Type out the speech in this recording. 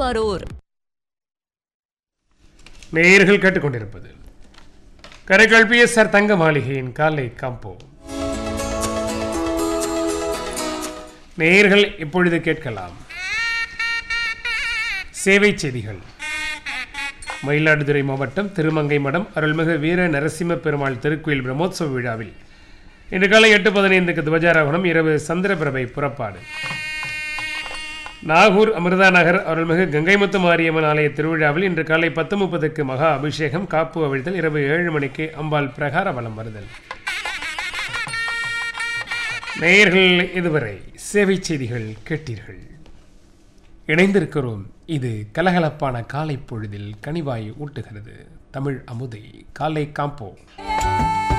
திருவாரூர் நேயர்கள் கேட்டுக்கொண்டிருப்பது கரைக்கால் பிஎஸ்ஆர் தங்க மாளிகையின் காலை காம்போ நேயர்கள் இப்பொழுது கேட்கலாம் சேவை செய்திகள் மயிலாடுதுறை மாவட்டம் திருமங்கை மடம் அருள்மிகு வீர நரசிம்ம பெருமாள் திருக்கோயில் பிரம்மோற்சவ விழாவில் இன்று காலை எட்டு பதினைந்துக்கு துவஜாரோகணம் இரவு சந்திரபிரபை புறப்பாடு நாகூர் அமிர்தா நகர் அருள்மிகு கங்கைமுத்து மாரியம்மன் ஆலய திருவிழாவில் இன்று காலை பத்து முப்பதுக்கு மகா அபிஷேகம் காப்பு அவிழ்த்தல் இரவு ஏழு மணிக்கு அம்பாள் பிரகார வலம் வருதல் நேயர்கள் இதுவரை சேவை செய்திகள் கேட்டீர்கள் இணைந்திருக்கிறோம் இது கலகலப்பான காலை பொழுதில் கனிவாய் ஊட்டுகிறது தமிழ் அமுதை காலை காம்போ